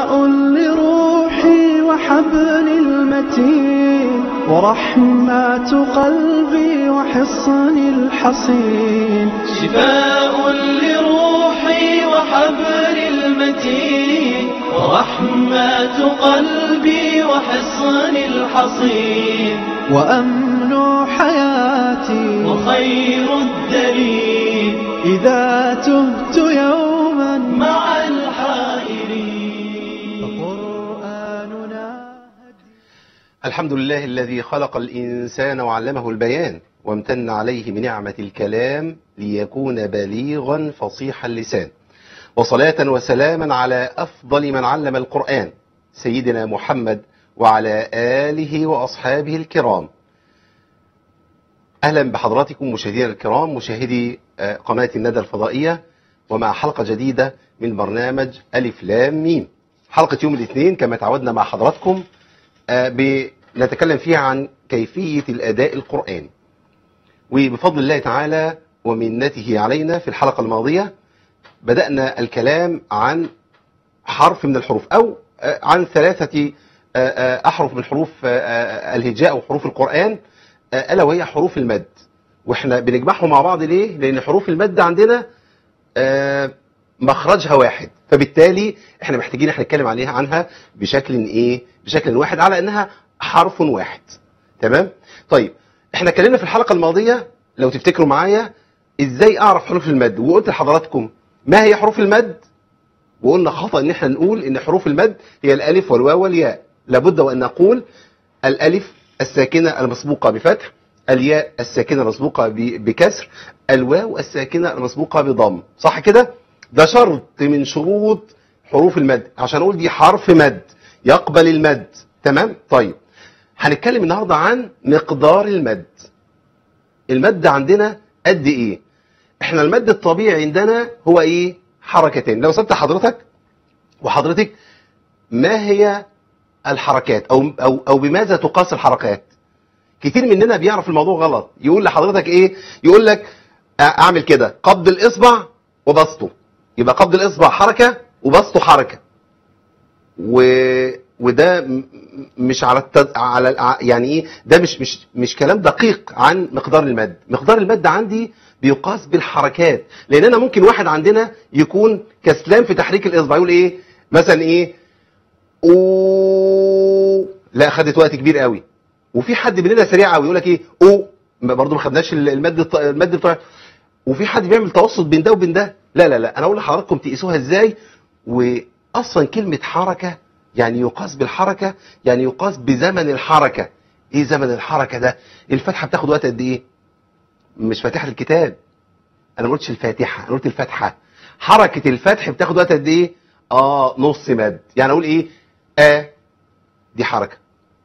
شفاء لروحي وحبل المتين ورحمة قلبي وحصن الحصين شفاء لروحي وحبل المتين ورحمة قلبي وحصن الحصين وأمن حياتي وخير الدليل إذا تهت يوما مع الحائرين فقرآننا الحمد لله الذي خلق الإنسان وعلمه البيان وامتن عليه بنعمة الكلام ليكون بليغا فصيح اللسان وصلاة وسلاما على أفضل من علم القرآن سيدنا محمد وعلى آله وأصحابه الكرام أهلا بحضراتكم مشاهدينا الكرام مشاهدي آه، قناة الندى الفضائية ومع حلقة جديدة من برنامج ألف لام ميم حلقة يوم الاثنين كما تعودنا مع حضراتكم آه، بنتكلم فيها عن كيفية الأداء القرآني وبفضل الله تعالى ومنته علينا في الحلقة الماضية بدأنا الكلام عن حرف من الحروف أو آه، عن ثلاثة آه، آه، أحرف من حروف آه، آه، الهجاء أو حروف القرآن آه، ألا وهي حروف المد واحنا بنجمعهم مع بعض ليه؟ لأن حروف المد عندنا آه، مخرجها واحد فبالتالي احنا محتاجين احنا نتكلم عليها عنها بشكل ايه بشكل واحد على انها حرف واحد تمام طيب احنا اتكلمنا في الحلقه الماضيه لو تفتكروا معايا ازاي اعرف حروف المد وقلت لحضراتكم ما هي حروف المد وقلنا خطا ان احنا نقول ان حروف المد هي الالف والواو والياء لابد وان نقول الالف الساكنه المسبوقه بفتح الياء الساكنه المسبوقه ب- بكسر الواو الساكنه المسبوقه بضم صح كده ده شرط من شروط حروف المد عشان اقول دي حرف مد يقبل المد تمام طيب هنتكلم النهارده عن مقدار المد المد عندنا قد ايه احنا المد الطبيعي عندنا هو ايه حركتين لو سبت حضرتك وحضرتك ما هي الحركات او او او بماذا تقاس الحركات كتير مننا بيعرف الموضوع غلط يقول لحضرتك ايه يقول لك أ- اعمل كده قبض الاصبع وبسطه يبقى قبض الاصبع حركه وبسطه حركه و وده م- م- مش على التد... على الع- يعني ايه ده مش مش مش كلام دقيق عن مقدار المد مقدار المد عندي بيقاس بالحركات لان انا ممكن واحد عندنا يكون كسلان في تحريك الاصبع يقول ايه مثلا ايه او لا خدت وقت كبير قوي وفي حد مننا سريع قوي يقول لك ايه او برضه ما خدناش المد الط- المد بتاع وفي حد بيعمل توسط بين ده وبين ده لا لا لا انا اقول لحضراتكم تقيسوها ازاي واصلا كلمه حركه يعني يقاس بالحركه يعني يقاس بزمن الحركه ايه زمن الحركه ده الفتحه بتاخد وقت قد ايه مش فاتحه الكتاب انا ما قلتش الفاتحه انا قلت الفتحه حركه الفتح بتاخد وقت قد ايه اه نص مد يعني اقول ايه ا دي حركه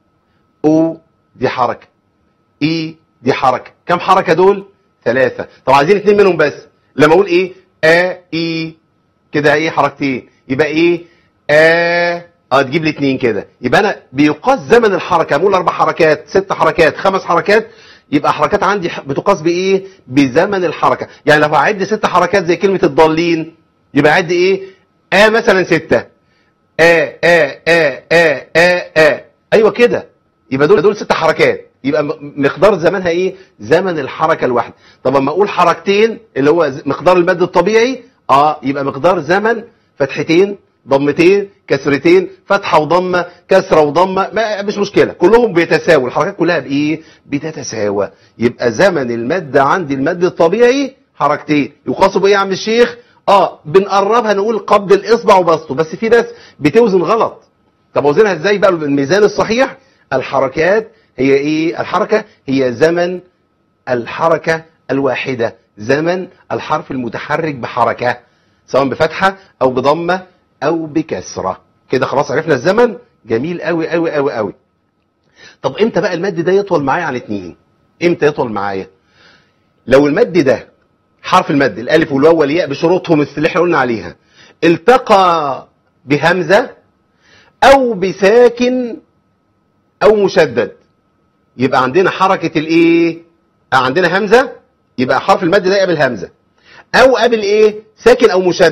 او دي حركه اي دي حركه كم حركه دول ثلاثه طب عايزين اتنين منهم بس لما اقول ايه ا اي كده ايه حركتين يبقى ايه ا اه تجيب لي اتنين كده يبقى انا بيقاس زمن الحركه بقول اربع حركات ست حركات خمس حركات يبقى حركات عندي ح- بتقاس بايه بزمن الحركه يعني لو هعد ست حركات زي كلمه الضالين يبقى اعد ايه ا مثلا ستة ا ا ا ا ا ا ايوه كده يبقى دول دول ست حركات يبقى م- مقدار زمنها ايه زمن الحركه الواحده طب اما اقول حركتين اللي هو ز- مقدار المد الطبيعي اه يبقى مقدار زمن فتحتين ضمتين كسرتين فتحه وضمه كسره وضمه ما مش مشكله كلهم بيتساووا الحركات كلها بايه بتتساوى يبقى زمن المد عندي المد الطبيعي حركتين يقاسوا بايه يا عم الشيخ اه بنقربها نقول قبض الاصبع وبسطه بس في ناس بتوزن غلط طب اوزنها ازاي بقى بالميزان الصحيح الحركات هي ايه الحركه هي زمن الحركه الواحده زمن الحرف المتحرك بحركه سواء بفتحه او بضمه او بكسره كده خلاص عرفنا الزمن جميل قوي قوي قوي قوي طب امتى بقى المد ده يطول معايا عن اتنين امتى يطول معايا لو المد ده حرف المد الالف والواو والياء بشروطهم اللي احنا قلنا عليها التقى بهمزه او بساكن او مشدد يبقى عندنا حركه الايه عندنا همزه يبقى حرف المد ده قبل همزه او قبل ايه ساكن او مشدد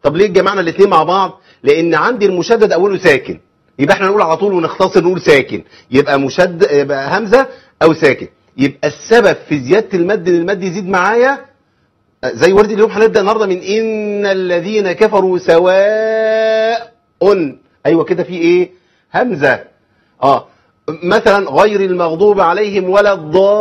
طب ليه جمعنا الاثنين مع بعض لان عندي المشدد اوله ساكن يبقى احنا نقول على طول ونختصر نقول ساكن يبقى مشدد يبقى همزه او ساكن يبقى السبب في زياده المد ان المد يزيد معايا زي ورد اليوم هنبدا النهارده من ان الذين كفروا سواء ايوه كده في ايه همزه اه مثلا غير المغضوب عليهم ولا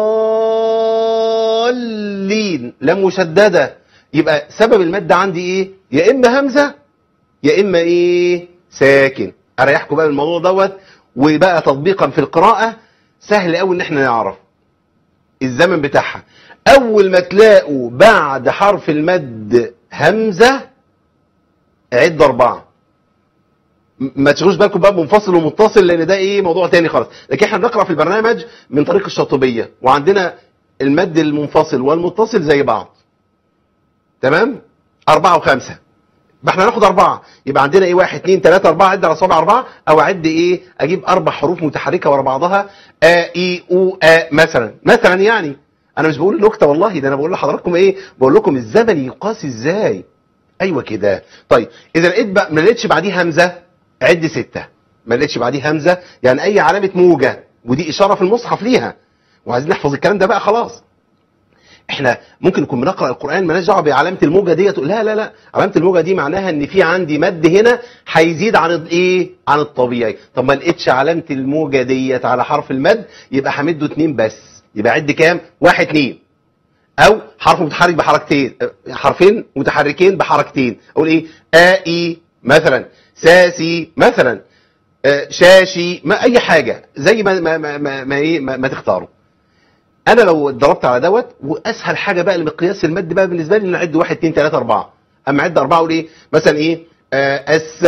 الضالين لم مشدده يبقى سبب المد عندي ايه يا اما همزه يا اما ايه ساكن اريحكم بقى من الموضوع دوت وبقى تطبيقا في القراءه سهل قوي ان احنا نعرف الزمن بتاعها اول ما تلاقوا بعد حرف المد همزه عد اربعه م- ما تشغلوش بالكم بقى منفصل ومتصل لان ده ايه موضوع تاني خالص لكن احنا بنقرا في البرنامج من طريق الشاطبيه وعندنا المد المنفصل والمتصل زي بعض تمام أربعة وخمسة يبقى احنا هناخد أربعة يبقى عندنا إيه واحد اتنين تلاتة أربعة عد على صابع أربعة أو أعد إيه أجيب أربع حروف متحركة ورا بعضها آ إي أو آ مثلا مثلا يعني أنا مش بقول نكتة والله ده أنا بقول لحضراتكم إيه بقول لكم الزمن يقاس إزاي أيوة كده طيب إذا لقيت بقى ما لقيتش بعديه همزة عد ستة ما لقيتش بعديه همزة يعني أي علامة موجة ودي إشارة في المصحف ليها وعايزين نحفظ الكلام ده بقى خلاص احنا ممكن نكون بنقرا القران مالناش دعوه بعلامه الموجه ديت لا لا لا علامه الموجه دي معناها ان في عندي مد هنا هيزيد عن الايه عن الطبيعي طب ما لقيتش علامه الموجه ديت على حرف المد يبقى همده اتنين بس يبقى عد كام واحد اتنين او حرف متحرك بحركتين اه، حرفين متحركين بحركتين اقول ايه آئي مثلا ساسي مثلا اه، شاشي ما اي حاجه زي ما ما ما ما, ما, إيه، ما, ما تختاروا انا لو اتدربت على دوت واسهل حاجه بقى لمقياس المد بقى بالنسبه لي ان اعد 1 2 3 4 اما اعد 4 اقول ايه مثلا ايه آه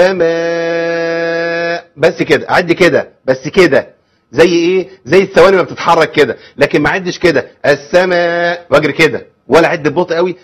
السماء بس كده اعد كده بس كده زي ايه زي الثواني ما بتتحرك كده لكن ما اعدش كده السماء واجري كده ولا اعد ببطء قوي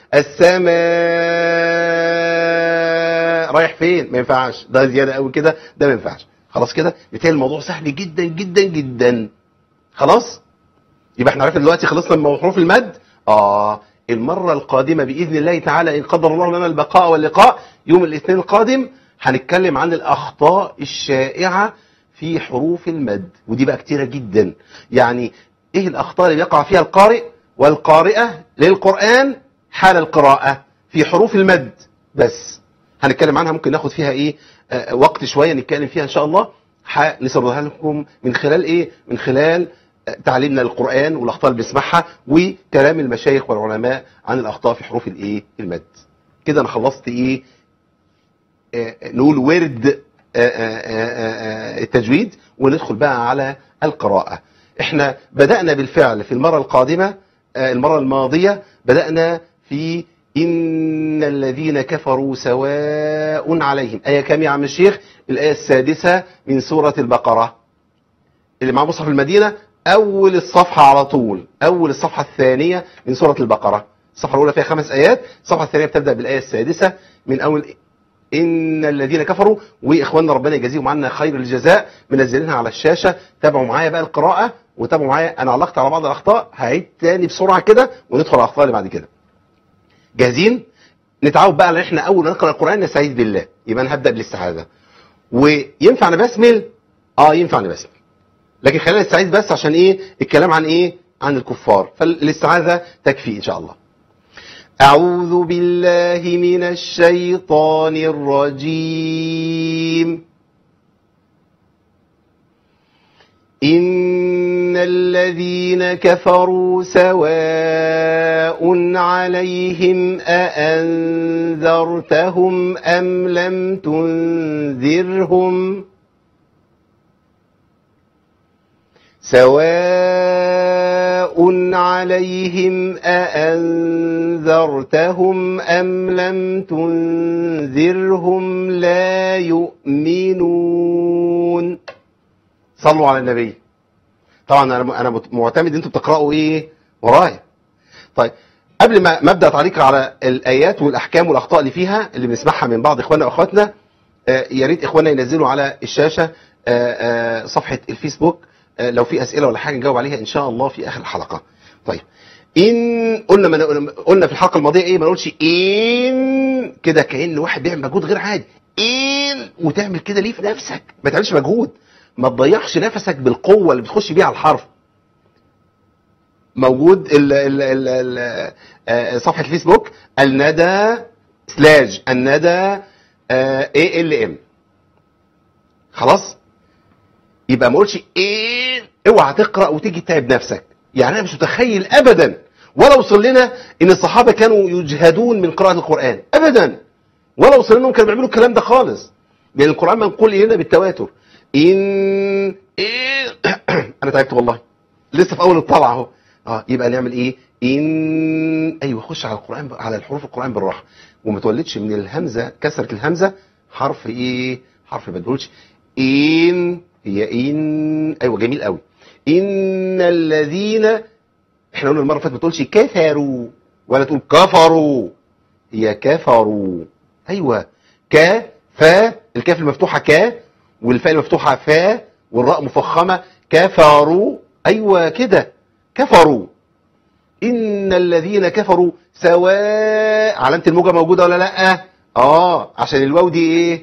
السماء رايح فين ما ينفعش ده زياده قوي كده ده ما ينفعش خلاص كده بالتالي الموضوع سهل جدا جدا جدا خلاص يبقى احنا عرفنا دلوقتي خلصنا من حروف المد اه المرة القادمة بإذن الله تعالى إن قدر الله لنا البقاء واللقاء يوم الاثنين القادم هنتكلم عن الأخطاء الشائعة في حروف المد ودي بقى كتيرة جدا يعني إيه الأخطاء اللي بيقع فيها القارئ والقارئة للقرآن حال القراءة في حروف المد بس هنتكلم عنها ممكن ناخد فيها إيه آه وقت شوية نتكلم فيها إن شاء الله هنسردها لكم من خلال إيه من خلال تعليمنا للقرآن والأخطاء اللي بنسمعها وكلام المشايخ والعلماء عن الأخطاء في حروف الإيه المد كده أنا خلصت إيه آه، نقول ورد آه، آه، آه، آه، التجويد وندخل بقى على القراءة احنا بدأنا بالفعل في المرة القادمة آه، المرة الماضية بدأنا في إن الذين كفروا سواء عليهم آية كام يا عم الشيخ الآية السادسة من سورة البقرة اللي مع مصحف المدينة أول الصفحة على طول أول الصفحة الثانية من سورة البقرة الصفحة الأولى فيها خمس آيات الصفحة الثانية بتبدأ بالآية السادسة من أول إن الذين كفروا وإخواننا ربنا يجازيهم عنا خير الجزاء منزلينها على الشاشة تابعوا معايا بقى القراءة وتابعوا معايا أنا علقت على بعض الأخطاء هعيد تاني بسرعة كده وندخل على الأخطاء اللي بعد كده جاهزين؟ نتعود بقى على احنا أول ما نقرأ القرآن نستعيذ بالله يبقى أنا هبدأ بالاستعاذة وينفع نبسمل؟ اه ينفع نبسمل لكن خلينا نستعيذ بس عشان ايه الكلام عن ايه عن الكفار فالاستعاذة تكفي ان شاء الله أعوذ بالله من الشيطان الرجيم إن الذين كفروا سواء عليهم أأنذرتهم أم لم تنذرهم سواء عليهم أأنذرتهم أم لم تنذرهم لا يؤمنون صلوا على النبي طبعا انا انا معتمد انتوا بتقراوا ايه ورايا طيب قبل ما ما ابدا تعليق على الايات والاحكام والاخطاء اللي فيها اللي بنسمعها من بعض اخواننا واخواتنا آه، يا ريت اخواننا ينزلوا على الشاشه آه، آه، صفحه الفيسبوك آه، لو في اسئله ولا حاجه نجاوب عليها ان شاء الله في اخر الحلقه طيب ان قلنا ما قلنا في الحلقه الماضيه ايه ما نقولش ان كده كان واحد بيعمل مجهود غير عادي ان وتعمل كده ليه في نفسك ما تعملش مجهود ما تضيعش نفسك بالقوه اللي بتخش بيها على الحرف موجود ال ال ال ال آه، صفحه الفيسبوك الندى سلاج الندى اي ال ام خلاص يبقى ما اقولش ايه اوعى تقرا وتيجي تتعب نفسك يعني انا مش متخيل ابدا ولا وصل لنا ان الصحابه كانوا يجهدون من قراءه القران ابدا ولا وصل لنا انهم كانوا بيعملوا الكلام ده خالص لان القران منقول الينا بالتواتر ان إيه انا تعبت والله لسه في اول الطلعه اهو اه يبقى نعمل ايه ان ايوه خش على القران ب- على الحروف القران بالراحه وما تولدش من الهمزه كسره الهمزه حرف ايه حرف ما تقولش ان هي ان ايوه جميل قوي ان الذين احنا قلنا المره اللي فاتت ما تقولش كفروا ولا تقول كفروا هي كفروا ايوه ك فا الكاف المفتوحه ك والفاء المفتوحه فا والراء مفخمه كفروا ايوه كده كفروا ان الذين كفروا سواء علامه الموجه موجوده ولا لا اه عشان الواو دي ايه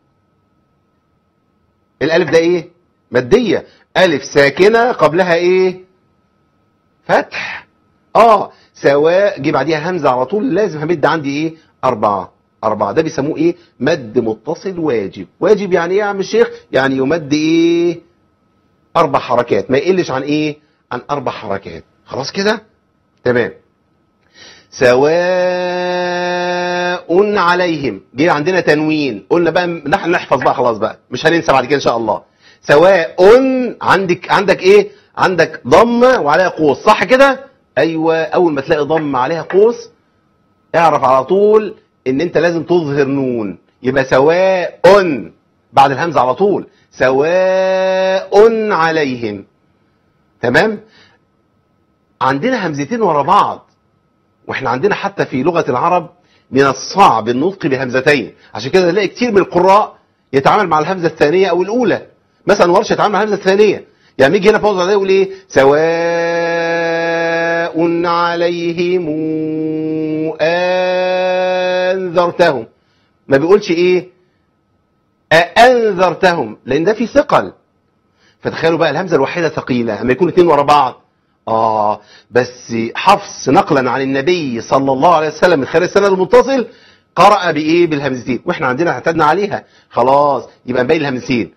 الالف ده ايه ماديه الف ساكنه قبلها ايه فتح اه سواء جه بعديها همزه على طول لازم همد عندي ايه اربعه اربعه ده بيسموه ايه مد متصل واجب واجب يعني ايه يا عم الشيخ يعني يمد ايه اربع حركات ما يقلش عن ايه عن اربع حركات خلاص كده تمام سواء عليهم جه عندنا تنوين قلنا بقى نحن نحفظ بقى خلاص بقى مش هننسى بعد كده ان شاء الله سواء عندك عندك ايه عندك ضمه وعليها قوس صح كده ايوه اول ما تلاقي ضمه عليها قوس اعرف على طول ان انت لازم تظهر نون يبقى سواء بعد الهمزه على طول سواء عليهم تمام عندنا همزتين ورا بعض واحنا عندنا حتى في لغه العرب من الصعب النطق بهمزتين عشان كده نلاقي كتير من القراء يتعامل مع الهمزه الثانيه او الاولى مثلا ورشه يتعامل مع الهمزه الثانيه يعني يجي هنا في موضع ده يقول ايه سواء عليهم انذرتهم ما بيقولش ايه أأنذرتهم لأن ده في ثقل فتخيلوا بقى الهمزة الوحيدة ثقيلة أما يكون اتنين ورا بعض آه بس حفص نقلا عن النبي صلى الله عليه وسلم من خلال السند المتصل قرأ بإيه بالهمزتين وإحنا عندنا اعتدنا عليها خلاص يبقى نبين الهمزتين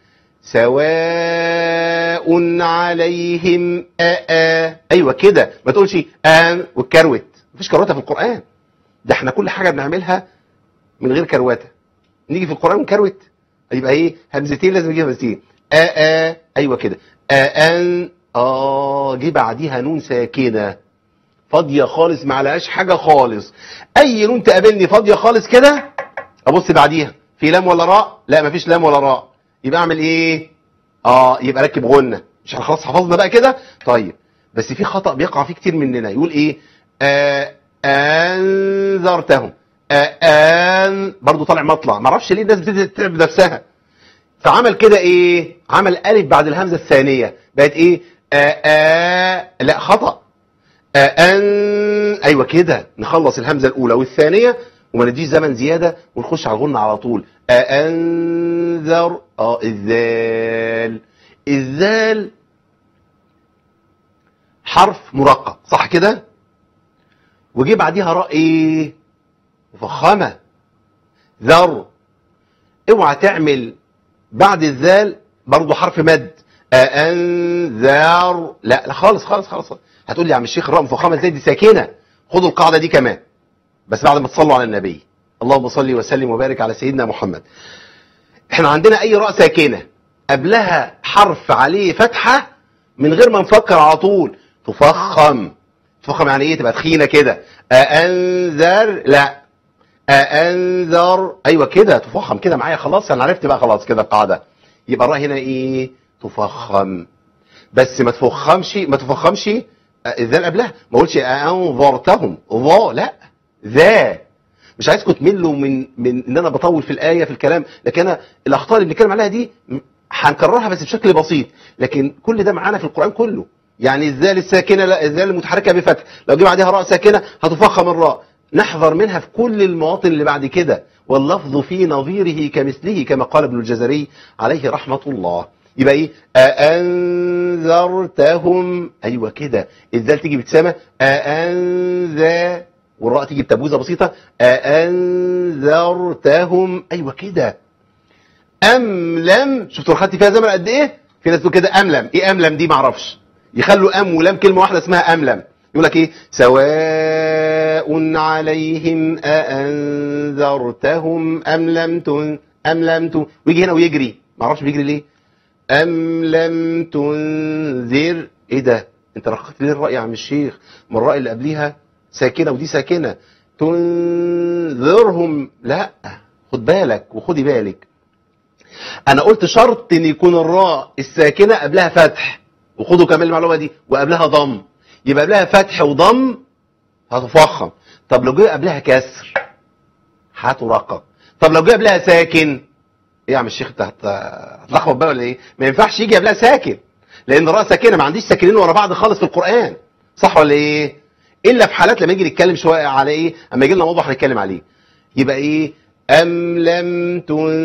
سواء عليهم أأ أيوة كده ما تقولش آن والكروت مفيش كروته في القرآن ده احنا كل حاجة بنعملها من غير كروته نيجي في القرآن ونكروت يبقى ايه همزتين لازم يجي همزتين آ آ ايوه كده آ ان اه جه بعديها نون ساكنه فاضيه خالص ما عليهاش حاجه خالص اي نون تقابلني فاضيه خالص كده ابص بعديها في لام ولا راء لا مفيش لام ولا راء يبقى اعمل ايه اه يبقى ركب غنه مش خلاص حفظنا بقى كده طيب بس في خطا بيقع فيه كتير مننا يقول ايه آه انذرتهم ان برضه طالع مطلع ما اعرفش ليه الناس بتبتدي تتعب نفسها فعمل كده ايه عمل الف بعد الهمزه الثانيه بقت ايه آآ آآ لا خطا ان ايوه كده نخلص الهمزه الاولى والثانيه وما نديش زمن زياده ونخش على الغنه على طول انذر اه الذال الذال حرف مرقق صح كده وجي بعديها راء ايه مفخمة ذر اوعى تعمل بعد الذال برضه حرف مد أنذر لا لا خالص خالص خالص هتقول لي يا عم الشيخ الراء مفخمة ازاي دي ساكنة خدوا القاعدة دي كمان بس بعد ما تصلوا على النبي اللهم صل وسلم وبارك على سيدنا محمد احنا عندنا اي راء ساكنة قبلها حرف عليه فتحة من غير ما نفكر على طول تفخم تفخم يعني ايه تبقى تخينة كده أنذر لا أنذر أيوة كده تفخم كده معايا خلاص أنا عرفت بقى خلاص كده القاعدة يبقى الراء هنا إيه تفخم بس ما تفخمش ما تفخمش الذال قبلها ما اقولش أنظرتهم ظا لا ذا مش عايزكم تملوا من من ان انا بطول في الايه في الكلام لكن انا الاخطاء اللي بنتكلم عليها دي هنكررها بس بشكل بسيط لكن كل ده معانا في القران كله يعني الذال الساكنه لا الذال المتحركه بفتح لو جه بعدها راء ساكنه هتفخم الراء نحذر منها في كل المواطن اللي بعد كده واللفظ في نظيره كمثله كما قال ابن الجزري عليه رحمه الله يبقى ايه أأنذرتهم ايوه كده الذال تيجي بتسامة أأنذا والراء تيجي بتبوزه بسيطه أأنذرتهم ايوه كده ام لم شفتوا خدت فيها زمن قد ايه في ناس تقول كده ام لم ايه ام لم دي معرفش يخلوا ام ولم كلمه واحده اسمها ام لم يقول لك ايه سواء عليهم أأنذرتهم ام لم تن ام لم تن ويجي هنا ويجري معرفش بيجري ليه ام لم تنذر ايه ده انت رققت ليه الراء يا عم الشيخ ما الراء اللي قبليها ساكنه ودي ساكنه تنذرهم لا خد بالك وخدي بالك انا قلت شرط ان يكون الراء الساكنه قبلها فتح وخدوا كمان المعلومه دي وقبلها ضم يبقى قبلها فتح وضم هتفخم طب لو جه قبلها كسر هترقق طب لو جه قبلها ساكن ايه يا عم الشيخ انت هت- هتلخبط بقى ولا ايه ما ينفعش يجي قبلها ساكن لان الراء ساكنه ما عنديش ساكنين ورا بعض خالص في القران صح ولا ايه الا في حالات لما يجي نتكلم شويه على ايه اما يجي لنا موضوع هنتكلم عليه يبقى ايه ام لم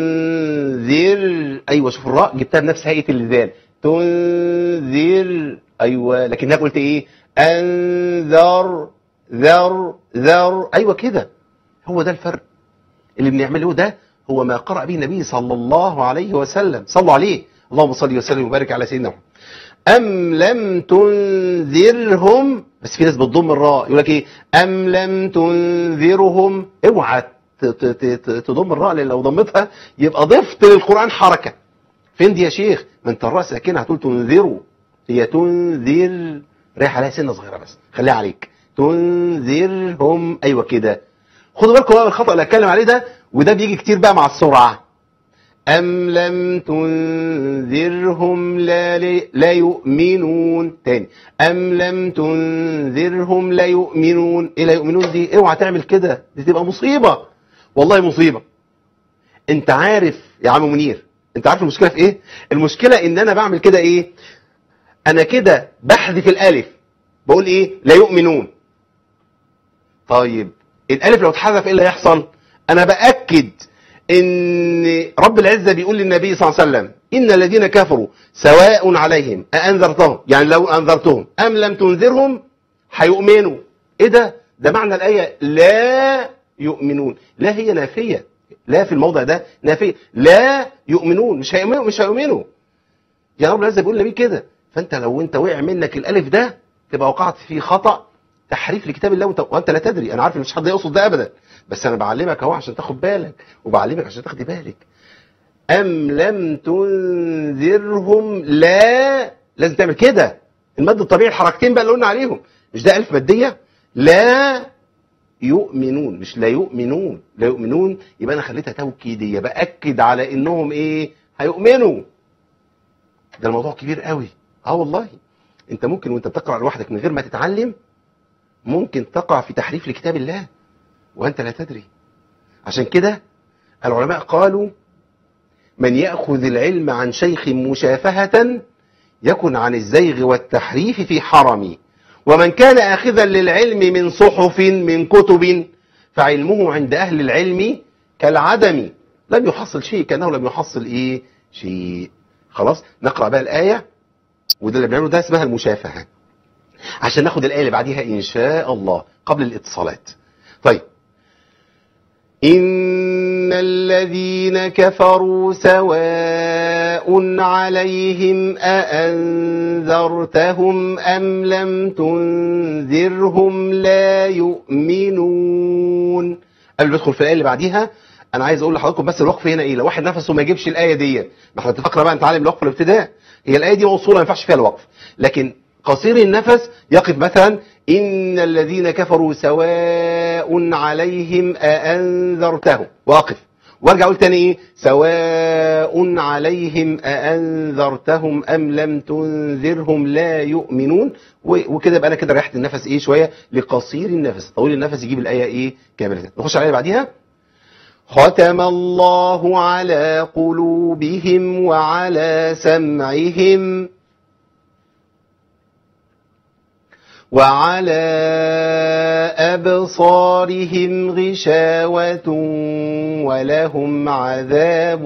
تنذر ايوه شوف الراء جبتها بنفس هيئه اللذان تنذر ايوه لكنها قلت ايه انذر ذر ذر ايوه كده هو ده الفرق اللي بنعمله ده هو ما قرأ به النبي صلى الله عليه وسلم صلوا عليه اللهم صل وسلم وبارك على سيدنا محمد أم لم تنذرهم بس في ناس بتضم الراء يقول لك ايه أم لم تنذرهم اوعى ت- ت- ت- تضم الراء لان لو ضمتها يبقى ضفت للقرآن حركة فين دي يا شيخ ما انت الراء ساكنه هتقول تنذروا هي تنذر رايح عليها سنه صغيره بس خليها عليك تنذرهم ايوه كده خدوا بالكم بقى من الخطا اللي هتكلم عليه ده وده بيجي كتير بقى مع السرعه أم لم تنذرهم لا, لي لا يؤمنون تاني أم لم تنذرهم لا يؤمنون إيه لا يؤمنون دي اوعى تعمل كده دي تبقى مصيبة والله مصيبة انت عارف يا عم منير انت عارف المشكلة في ايه المشكلة ان انا بعمل كده ايه انا كده بحذف الالف بقول ايه لا يؤمنون طيب الالف لو اتحذف ايه اللي هيحصل انا باكد ان رب العزه بيقول للنبي صلى الله عليه وسلم ان الذين كفروا سواء عليهم اانذرتهم يعني لو انذرتهم ام لم تنذرهم هيؤمنوا ايه ده ده معنى الايه لا يؤمنون لا هي نافيه لا في الموضع ده نافيه لا يؤمنون مش هيؤمنوا مش هيؤمنوا يا رب العزه بيقول للنبي كده فانت لو انت وقع منك الالف ده تبقى وقعت في خطا تحريف لكتاب الله وانت, وانت لا تدري انا عارف ان مش حد يقصد ده ابدا بس انا بعلمك اهو عشان تاخد بالك وبعلمك عشان تاخدي بالك ام لم تنذرهم لا لازم تعمل كده المد الطبيعي الحركتين بقى اللي قلنا عليهم مش ده الف ماديه لا يؤمنون مش لا يؤمنون لا يؤمنون يبقى انا خليتها توكيديه باكد على انهم ايه هيؤمنوا ده الموضوع كبير قوي اه والله انت ممكن وانت بتقرا لوحدك من غير ما تتعلم ممكن تقع في تحريف لكتاب الله وانت لا تدري عشان كده العلماء قالوا من ياخذ العلم عن شيخ مشافهه يكن عن الزيغ والتحريف في حرم ومن كان اخذا للعلم من صحف من كتب فعلمه عند اهل العلم كالعدم لم يحصل شيء كانه لم يحصل ايه شيء خلاص نقرا بقى الايه وده اللي بنعمله ده اسمها المشافهه عشان ناخد الايه اللي بعديها ان شاء الله قبل الاتصالات طيب إن الذين كفروا سواء عليهم أأنذرتهم أم لم تنذرهم لا يؤمنون قبل ما ادخل في الآية اللي بعديها أنا عايز أقول لحضراتكم بس الوقف هنا إيه لو واحد نفسه ما يجيبش الآية دي ما احنا اتفقنا بقى نتعلم الوقف الابتداء هي الآية دي موصولة ما ينفعش فيها الوقف لكن قصير النفس يقف مثلا إن الذين كفروا سواء عليهم أأنذرتهم واقف وارجع اقول تاني ايه سواء عليهم أأنذرتهم أم لم تنذرهم لا يؤمنون و- وكده يبقى انا كده ريحت النفس ايه شويه لقصير النفس طويل النفس يجيب الايه ايه كامله نخش على اللي بعديها ختم الله على قلوبهم وعلى سمعهم وعلى أبصارهم غشاوة ولهم عذاب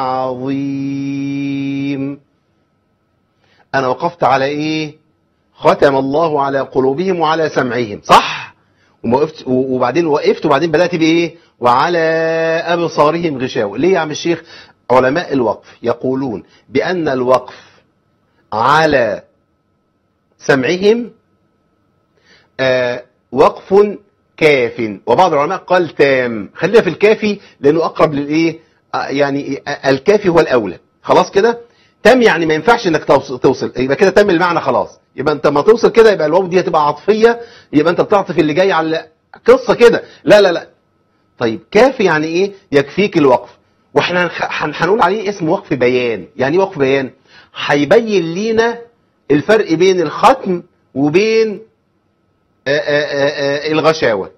عظيم أنا وقفت على إيه ختم الله على قلوبهم وعلى سمعهم صح وما وقفت وبعدين وقفت وبعدين بدأت بإيه وعلى أبصارهم غشاوة ليه يا عم الشيخ علماء الوقف يقولون بأن الوقف على سمعهم آه وقف كاف وبعض العلماء قال تام خلينا في الكافي لأنه أقرب للإيه آه يعني آه الكافي هو الأولى خلاص كده تم يعني ما ينفعش انك توصل, توصل. يبقى كده تم المعنى خلاص يبقى انت ما توصل كده يبقى الواو دي هتبقى عطفيه يبقى انت بتعطف اللي جاي على قصه كده لا لا لا طيب كافي يعني ايه يكفيك الوقف واحنا هنخ- هنقول عليه اسم وقف بيان يعني ايه وقف بيان هيبين لينا الفرق بين الختم وبين آآ آآ آآ الغشاوه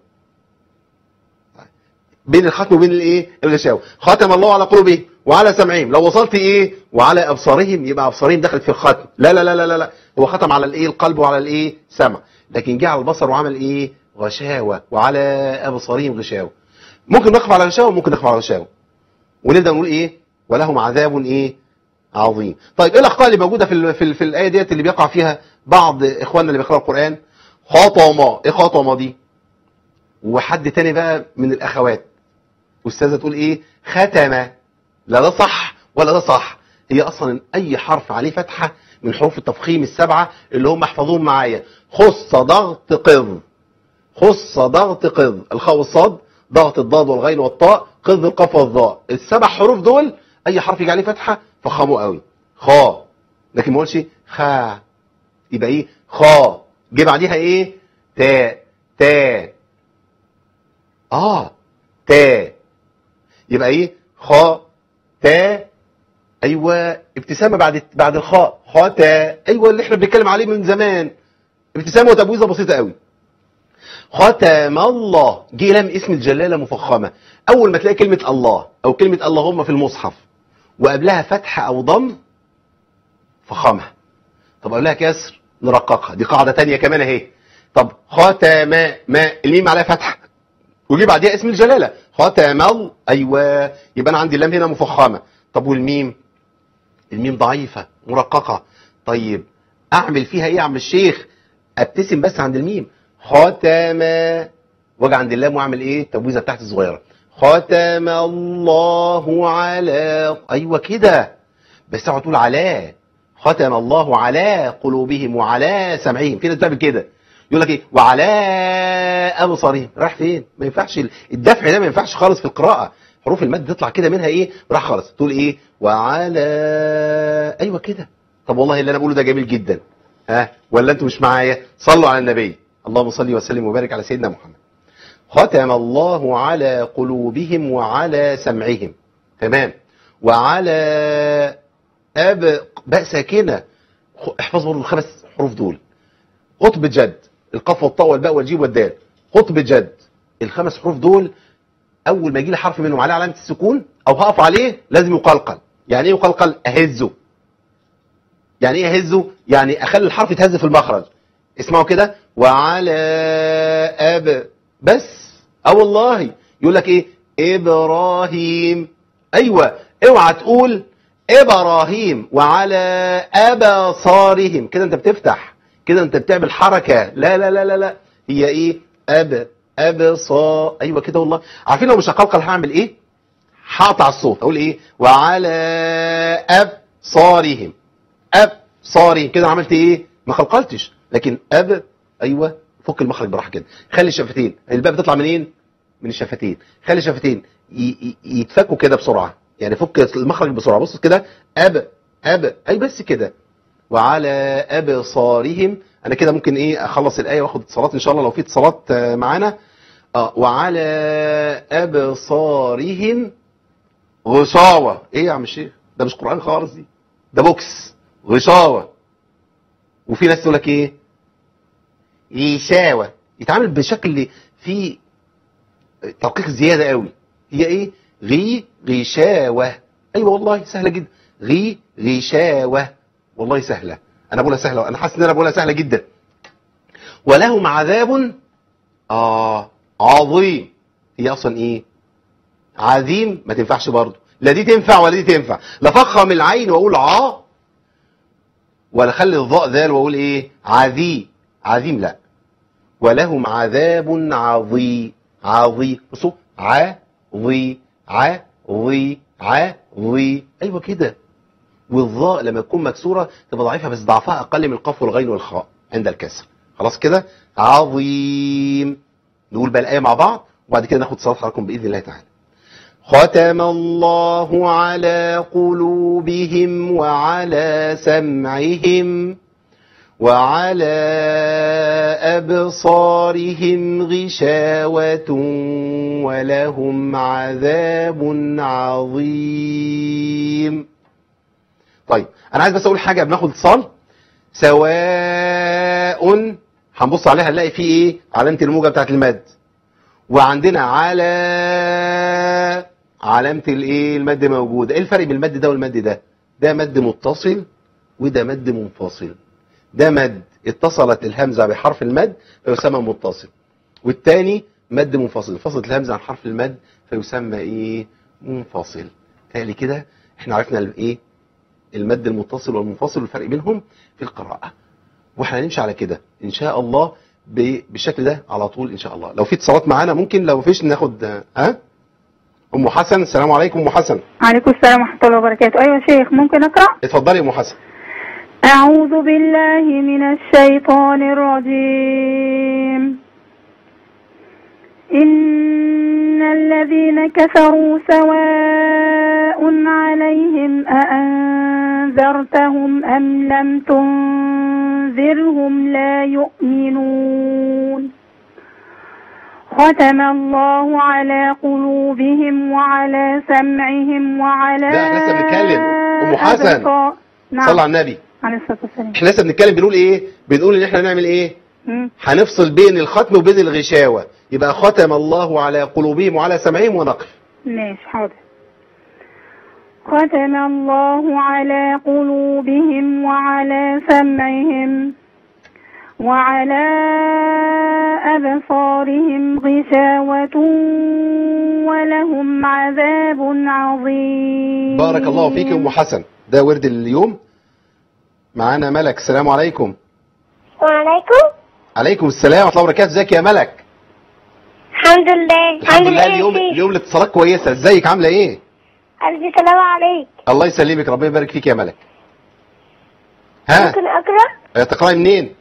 بين الختم وبين الايه الغشاوه ختم الله على قلوبهم وعلى سمعهم لو وصلت ايه وعلى ابصارهم يبقى ابصارهم دخلت في الختم لا لا لا لا لا, لا. هو ختم على الايه القلب وعلى الايه سمع لكن جه على البصر وعمل ايه غشاوه وعلى ابصارهم غشاوه ممكن نقف على غشاوه ممكن نقف على غشاوه ونبدا نقول ايه ولهم عذاب ايه عظيم طيب ايه الاخطاء اللي موجوده في ال في, ال في الايه ديت اللي بيقع فيها بعض اخواننا اللي بيقراوا القران خطمه ايه خطمه دي وحد تاني بقى من الاخوات استاذه تقول ايه ختمه لا ده صح ولا ده صح هي اصلا اي حرف عليه فتحه من حروف التفخيم السبعه اللي هم احفظوهم معايا خص ضغط قض خص ضغط قض الخاء والصاد ضغط الضاد والغين والطاء قض القاف والظاء السبع حروف دول اي حرف يجي عليه فتحه فخمه قوي خا لكن ما اقولش خا يبقى ايه خا جه بعديها ايه تاء تاء اه تاء يبقى ايه خا تاء ايوه ابتسامه بعد بعد الخاء خا تاء ايوه اللي احنا بنتكلم عليه من زمان ابتسامه وتبويزه بسيطه قوي ختم الله جه لام اسم الجلاله مفخمه اول ما تلاقي كلمه الله او كلمه اللهم في المصحف وقبلها فتحه او ضم فخامها طب قبلها كسر نرققها دي قاعده تانية كمان اهي طب ختم ما الميم عليها فتحه وجي بعديها اسم الجلاله ختم ال ايوه يبقى انا عندي اللام هنا مفخمه طب والميم الميم ضعيفه مرققه طيب اعمل فيها ايه يا عم الشيخ ابتسم بس عند الميم ختم واجي عند اللام واعمل ايه التبويزه بتاعتي الصغيره ختم الله على ايوه كده بس اوعى تقول على ختم الله على قلوبهم وعلى سمعهم في ناس بتعمل كده يقول لك ايه وعلى ابصارهم راح فين ما ينفعش الدفع ده ما ينفعش خالص في القراءه حروف المد تطلع كده منها ايه راح خالص تقول ايه وعلى ايوه كده طب والله اللي انا بقوله ده جميل جدا ها ولا انتوا مش معايا صلوا على النبي اللهم صل وسلم وبارك على سيدنا محمد ختم الله على قلوبهم وعلى سمعهم تمام وعلى أب باء ساكنة خ- احفظوا برضه الخمس حروف دول خطب جد القاف والطاء والباء والجيم والدال خطب جد الخمس حروف دول اول ما يجي لي حرف منهم عليه علامه السكون او هقف عليه لازم يقلقل يعني ايه يقلقل اهزه يعني ايه اهزه يعني اخلي الحرف يتهز في المخرج اسمعوا كده وعلى اب بس اه والله يقول لك ايه ابراهيم ايوه اوعى تقول ابراهيم وعلى ابصارهم كده انت بتفتح كده انت بتعمل حركه لا لا لا لا لا هي ايه اب ابصار ايوه كده والله عارفين لو مش هقلقل هعمل ايه هقطع الصوت اقول ايه وعلى ابصارهم ابصارهم كده عملت ايه ما قلقلتش لكن اب ايوه فك المخرج براحه كده خلي الشفتين الباء بتطلع منين من الشفتين خلي الشفتين ي- ي- يتفكوا كده بسرعه يعني فك المخرج بسرعه بص كده اب اب اي بس كده وعلى ابصارهم انا كده ممكن ايه اخلص الايه واخد اتصالات ان شاء الله لو في اتصالات آه، معانا اه وعلى ابصارهم غشاوه ايه يا عم الشيخ ده مش قران خالص دي ده بوكس غشاوه وفي ناس تقول لك ايه غشاوه يتعامل بشكل فيه تدقيق زياده قوي هي ايه غي غشاوه ايوه والله سهله جدا غي غشاوه والله سهله انا بقولها سهله انا حاسس ان انا بقولها سهله جدا ولهم عذاب اه عظيم هي اصلا ايه عظيم ما تنفعش برضه لا دي تنفع ولا دي تنفع لا فخم العين واقول ع ولا خلي الضاء ذال واقول ايه عذي عظيم لا ولهم عذاب عظيم عظيم بصوا عظي عظي عظي ايوه كده والظاء لما تكون مكسوره تبقى ضعيفه بس ضعفها اقل من القاف والغين والخاء عند الكسر خلاص كده عظيم نقول بقى الايه مع بعض وبعد كده ناخد صلاه حضراتكم باذن الله تعالى ختم الله على قلوبهم وعلى سمعهم وعلى أبصارهم غشاوة ولهم عذاب عظيم طيب أنا عايز بس أقول حاجة بناخد اتصال سواء هنبص عليها نلاقي فيه إيه علامة الموجة بتاعت المد وعندنا على علامة الايه المد موجودة ايه الفرق بين المد ده والمد ده ده مد متصل وده مد منفصل ده مد اتصلت الهمزة بحرف المد فيسمى متصل والتاني مد منفصل انفصلت الهمزة عن حرف المد فيسمى ايه منفصل تالي كده احنا عرفنا الايه المد المتصل والمنفصل والفرق بينهم في القراءة واحنا هنمشي على كده ان شاء الله ب- بالشكل ده على طول ان شاء الله لو في اتصالات معانا ممكن لو فيش ناخد ها ام حسن السلام عليكم ام حسن عليكم السلام ورحمة الله وبركاته أيوة يا شيخ ممكن أقرأ اتفضلي يا ام حسن أعوذ بالله من الشيطان الرجيم إن الذين كفروا سواء عليهم أأنذرتهم أم لم تنذرهم لا يؤمنون ختم الله على قلوبهم وعلى سمعهم وعلى لا، احنا لسه بنتكلم. أم حسن. أبصار- نعم صلى على النبي عليه الصلاة والسلام احنا لسه بنتكلم بنقول ايه بنقول ان احنا نعمل ايه مم. هنفصل بين الختم وبين الغشاوة يبقى ختم الله على قلوبهم وعلى سمعهم ونقف ماشي حاضر ختم الله على قلوبهم وعلى سمعهم وعلى أبصارهم غشاوة ولهم عذاب عظيم بارك الله فيك يا ام حسن ده ورد اليوم معانا ملك السلام عليكم وعليكم عليكم السلام ورحمه الله وبركاته ازيك يا ملك الحمد لله الحمد لله عامل اليوم ايه يا اليوم الاتصالات كويسه ازيك عامله ايه شيخ؟ ألف سلام عليك الله يسلمك ربنا يبارك فيك يا ملك ها ممكن أقرأ تقراي منين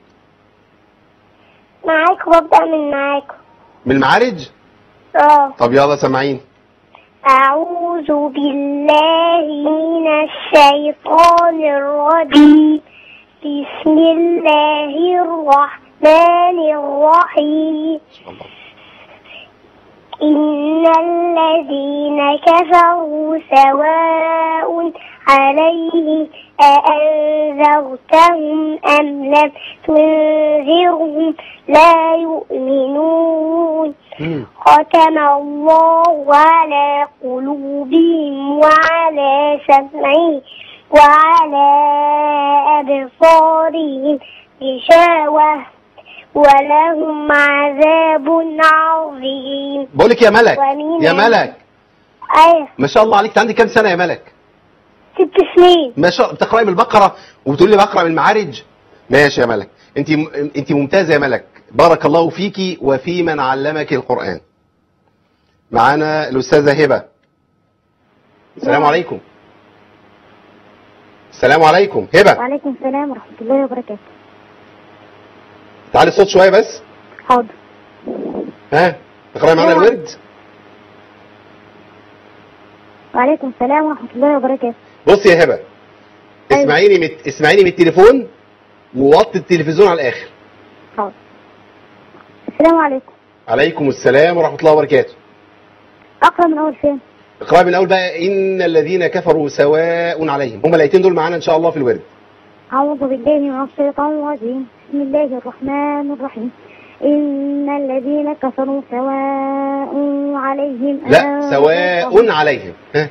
معاك وأبدأ من معاكم من المعارج اه طب يلا سامعين أعوذ بالله من الشيطان الرجيم بسم الله الرحمن الرحيم إن الذين كفروا سواء عليهم أأنذرتهم أم لم تنذرهم لا يؤمنون مم. ختم الله على قلوبهم وعلى سمعهم وعلى أبصارهم غشاوة ولهم عذاب عظيم بقول لك يا ملك ومن يا ملك أيه ما شاء الله عليك أنت عندك كام سنه يا ملك ست سنين ما شاء بتقراي من البقره وبتقول لي بقرا من المعارج ماشي يا ملك انت انت ممتازه يا ملك بارك الله فيكي وفي من علمك القران معانا الاستاذه هبه السلام عليكم السلام عليكم هبه وعليكم السلام ورحمة الله وبركاته تعالي الصوت شويه بس حاضر ها تقراي معانا أيوة. الورد وعليكم السلام ورحمة الله وبركاته بصي يا هبه اسمعيني مت... اسمعيني من التليفون ووطي التلفزيون على الاخر حاضر السلام عليكم عليكم السلام ورحمه الله وبركاته أقرأ من أول فين اقرأ من اول بقى ان الذين كفروا سواء عليهم هم الايتين دول معانا ان شاء الله في الورد أعوذ بالله من الشيطان الرجيم بسم الله الرحمن الرحيم إن الذين كفروا سواء عليهم لا أأنذرتهم- سواء عليهم ها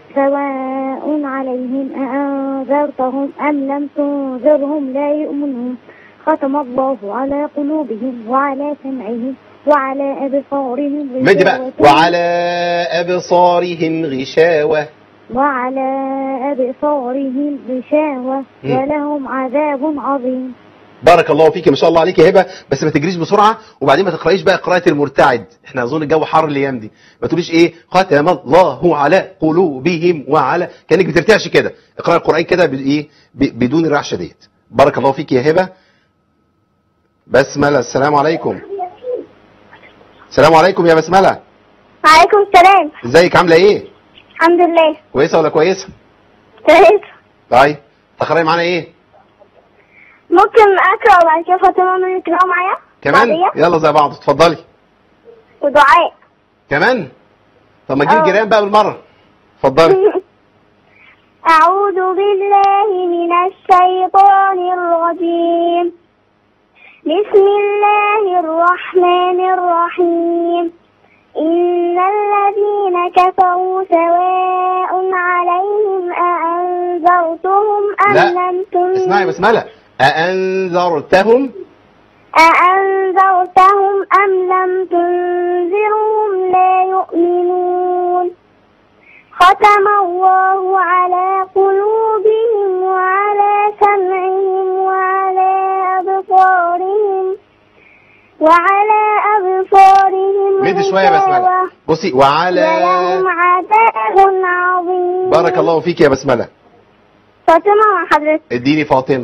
سواء عليهم أأنذرتهم أم لم تنذرهم لا يؤمنون ختم الله على قلوبهم وعلى سمعهم وعلى أبصارهم مدي بقى غشاوة وعلى أبصارهم غشاوة وعلى أبصارهم غشاوة مم. ولهم عذاب عظيم بارك الله فيك ما شاء الله عليك يا هبه بس ما تجريش بسرعه وبعدين ما تقرايش بقى قراءه المرتعد احنا اظن الجو حر الايام دي ما تقوليش ايه ختم الله على قلوبهم وعلى كانك بترتعش كده اقراي القران كده بايه ب- بدون الرعشه ديت بارك الله فيك يا هبه بسمله السلام عليكم السلام عليكم يا بسمله وعليكم السلام ازيك عامله ايه الحمد لله كويسه ولا كويسه كويس طيب تقراي معانا ايه ممكن أقرأ وبعد كده فاطمة من يقرأوا معايا كمان بعدية؟ يلا زي بعض اتفضلي ودعاء كمان طب ما تجيب آه. جيران بقى بالمره اتفضلي أعوذ بالله من الشيطان الرجيم بسم الله الرحمن الرحيم إن الذين كفروا سواء عليهم أأنذرتهم أم لا، لم تنذرهم اسمعي بسملة أأنذرتهم أأنذرتهم أم لم تنذرهم لا يؤمنون ختم الله على قلوبهم وعلى سمعهم وعلى أبصارهم وعلى أبصارهم مد شوية يا بسملة غشاوة بصي وعلى ولهم عذاب عظيم بارك الله فيك يا بسملة فاطمة مع حضرتك اديني فاطمة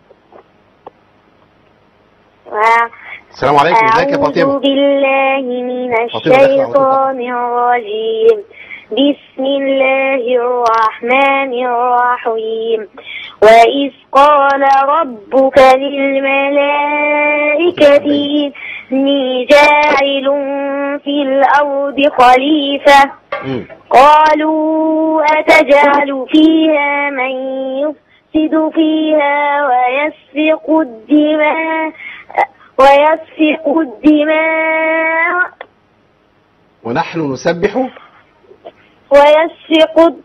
السلام عليكم ازيك يا أعوذ فاطمة بالله من فاطمة داخلة على طول. الشيطان الرجيم بسم الله الرحمن الرحيم وإذ قال ربك للملائكة إني جاعل في الأرض خليفة مم. قالوا أتجعل فيها من يفسد فيها ويسفك الدماء ويسفك الدماء ونحن نسبح ويسفك الد-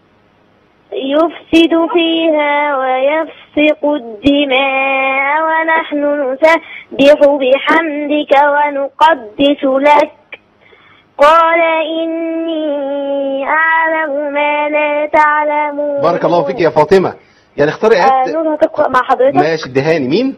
يفسد فيها ويفسق الدماء ونحن نسبح بحمدك ونقدس لك قال إني أعلم ما لا تعلمون بارك الله فيك يا فاطمة يعني اختاري آه آيات نور هتقرأ مع حضرتك ماشي ادهاني مين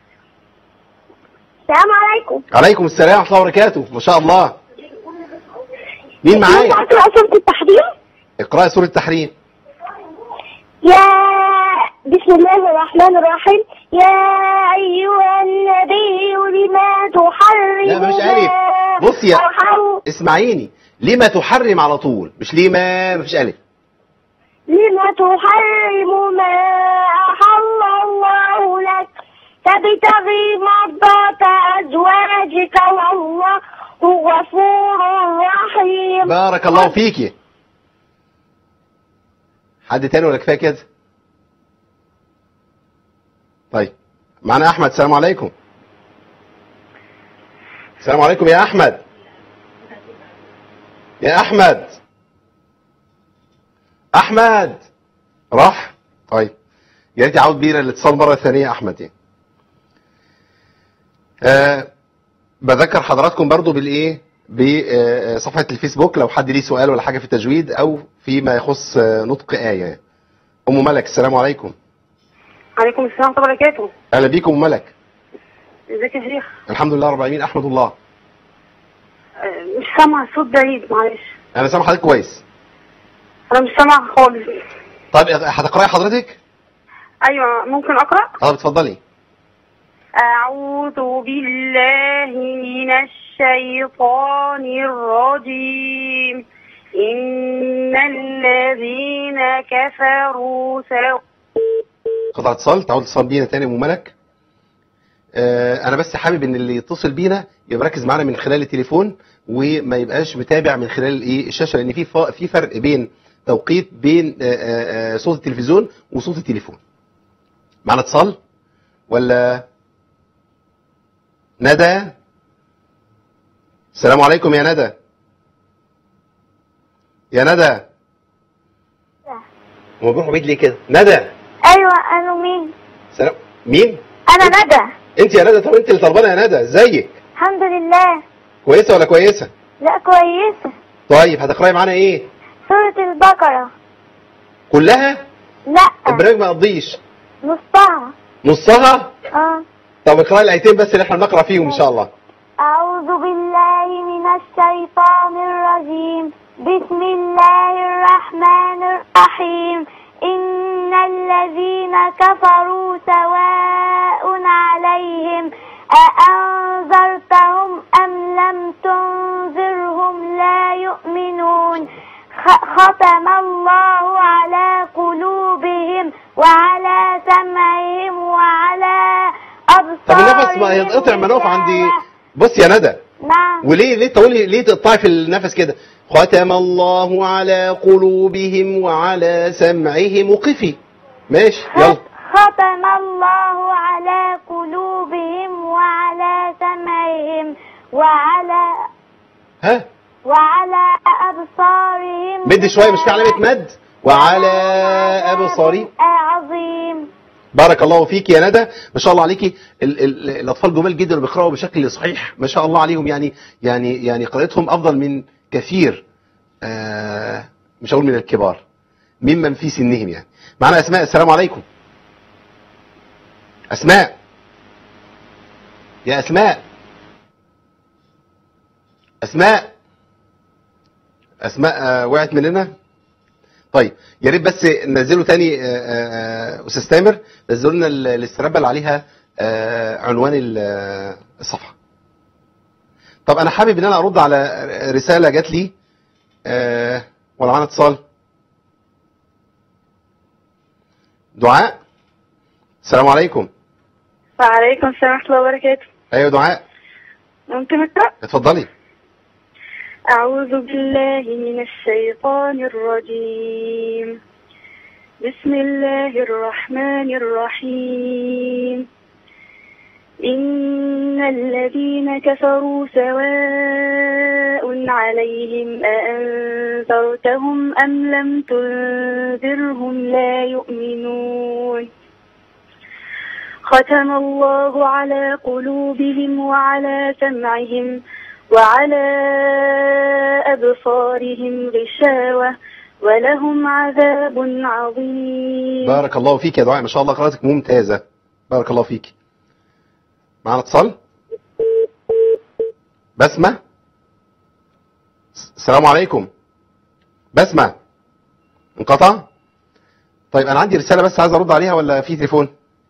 السلام عليكم عليكم السلام ورحمة الله وبركاته ما شاء الله مين معايا أقرأ سورة التحريم اقرأي سورة التحريم يا بسم الله الرحمن الرحيم يا أيها النبي لما تحرم لا مفيش ألف ما بصي يا أحل- اسمعيني لما تحرم على طول مش لما مفيش ألف لما تحرم ما أحل الله لك تبتغي مرضات أزواجك والله غفور رحيم بارك الله فيكي حد تاني ولا كفايه كده طيب معنا احمد السلام عليكم السلام عليكم يا احمد يا احمد احمد راح طيب يا ريت يعود بينا الاتصال مره ثانيه يا احمد يعني. آه بذكر حضراتكم برضو بالايه بصفحه الفيسبوك لو حد ليه سؤال ولا حاجه في التجويد او فيما يخص آه، نطق ايه ام ملك السلام عليكم عليكم السلام ورحمة الله وبركاته اهلا بيكم ام ملك ازيك يا شيخ الحمد لله رب العالمين احمد الله آه، مش سامع الصوت بعيد معلش انا سامع حضرتك كويس انا مش سامع خالص طيب هتقراي حضرتك ايوه ممكن اقرا طب اتفضلي اعوذ بالله من الشيطان الرجيم ان الذين كفروا سوف قطع اتصال تعود اتصال بينا تاني يا ام ملك آه انا بس حابب ان اللي يتصل بينا يبقى مركز معانا من خلال التليفون وما يبقاش متابع من خلال ايه الشاشه لان في ف- في فرق بين توقيت بين آه، آه، آه، صوت التلفزيون وصوت التليفون معنا اتصال ولا ندى السلام عليكم يا ندى يا ندى هو بيروحوا بعيد ليه كده ندى أيوة أنا مين سلام مين أنا ندى انت يا ندى طب انت اللي طلبانه يا ندى ازيك الحمد لله كويسه ولا كويسه لا كويسة طيب هتقراي معانا ايه سورة البقرة كلها لا البرنامج ما قضيش نصها نصها اه طب اقراي الايتين بس اللي احنا بنقرا فيهم ان شاء الله أعوذ بالله من الشيطان الرجيم بسم الله الرحمن الرحيم إن الذين كفروا سواء عليهم أأنذرتهم أم لم تنذرهم لا يؤمنون خ- ختم الله على قلوبهم وعلى سمعهم وعلى طب أبصارهم النفس ما يتقطع ما نقف عندي بص يا ندى نعم وليه ليه تقولي ليه تقطعي في النفس كده ختم الله على قلوبهم وعلى سمعهم وقفي ماشي يلا ختم الله على قلوبهم وعلى سمعهم وعلى ها وعلى أبصارهم مد شويه مش في علامه مد وعلى ابصارهم عظيم بارك الله فيك يا ندى ما شاء الله عليكي ال ال الاطفال جمال جدا وبيقراوا بشكل صحيح ما شاء الله عليهم يعني يعني يعني قراءتهم افضل من كثير آه مش هقول من الكبار ممن في سنهم يعني معنا اسماء السلام عليكم اسماء يا اسماء اسماء اسماء آه وقعت مننا طيب يا ريت بس ننزلوا تاني آه، آه، آه، استاذ تامر نزلوا لنا ال- الاسترابه اللي عليها آه، عنوان ال- آه، الصفحه طب انا حابب ان انا ارد على رساله جات لي آه، ولا معانا اتصال دعاء السلام عليكم وعليكم السلام ورحمة الله وبركاته ايوه دعاء ممكن أقرأ؟ اتفضلي أعوذ بالله من الشيطان الرجيم بسم الله الرحمن الرحيم إن الذين كفروا سواء عليهم أأنذرتهم أم لم تنذرهم لا يؤمنون ختم الله على قلوبهم وعلى سمعهم وعلى أبصارهم غشاوة ولهم عذاب عظيم بارك الله فيك يا دعاء ما شاء الله قراءتك ممتازه بارك الله فيك معانا اتصال بسمه السلام عليكم بسمه انقطع طيب انا عندي رساله بس عايز ارد عليها ولا في تليفون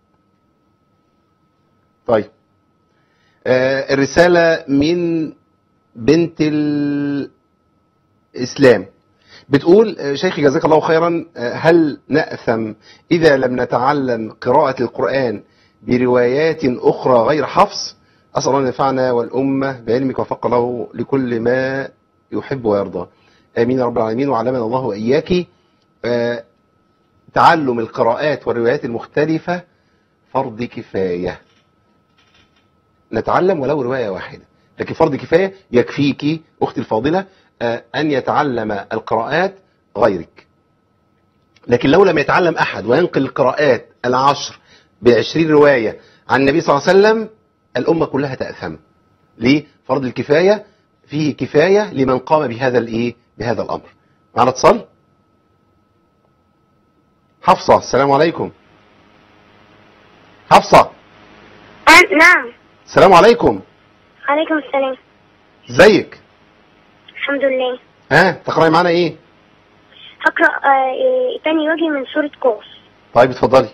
طيب آه الرساله من بنت الاسلام بتقول آه، شيخي جزاك الله خيرا آه، هل نأثم إذا لم نتعلم قراءة القرآن بروايات أخرى غير حفص أسأل الله أن ينفعنا والأمة بعلمك وفق له لكل ما يحب ويرضى آمين يا رب العالمين وعلمنا الله وإياك آه، تعلم القراءات والروايات المختلفة فرض كفاية نتعلم ولو رواية واحدة لكن فرض كفاية يكفيك أختي الفاضلة آه، أن يتعلم القراءات غيرك لكن لو لم يتعلم أحد وينقل القراءات العشر بعشرين رواية عن النبي صلى الله عليه وسلم الأمة كلها تأثم ليه؟ فرض الكفاية فيه كفاية لمن قام بهذا الإيه؟ بهذا الأمر معنا اتصال؟ حفصة السلام عليكم حفصة نعم السلام عليكم عليكم السلام ازيك الحمد لله ها تقرأي معانا ايه هقرأ آه، إيه، تاني وجه من سورة قاف طيب اتفضلي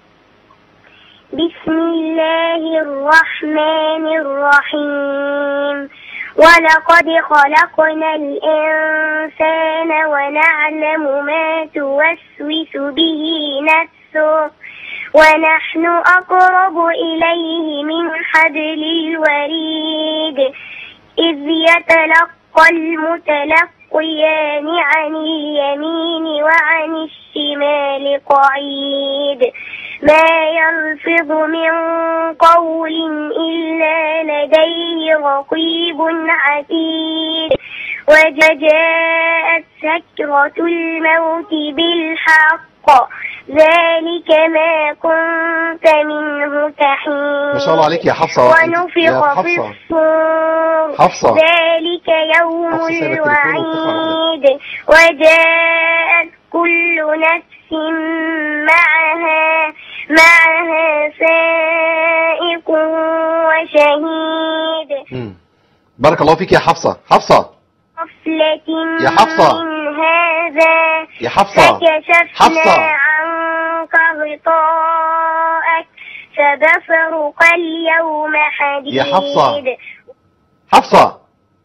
بسم الله الرحمن الرحيم ولقد خلقنا الإنسان ونعلم ما توسوس به نفسه ونحن أقرب إليه من حبل الوريد إذ يتلقى المتلقيان عن اليمين وعن الشمال قعيد ما يلفظ من قول إلا لديه رقيب عتيد وجاءت سكرة الموت بالحق ذلك ما كنت منه تحيد ما شاء الله عليك يا حفصة ونفخ يا في حفصة الصور حفصة. ذلك يوم حفصة سايبة التليفون الوعيد وجاءت كل نفس معها معها سائق وشهيد مم. بارك الله فيك يا حفصة حفصة غفلة يا حفصة. من هذا يا حفصة فكشفنا حفصة. عنك غطاءك فبصرك اليوم حديد يا حفصة. حفصة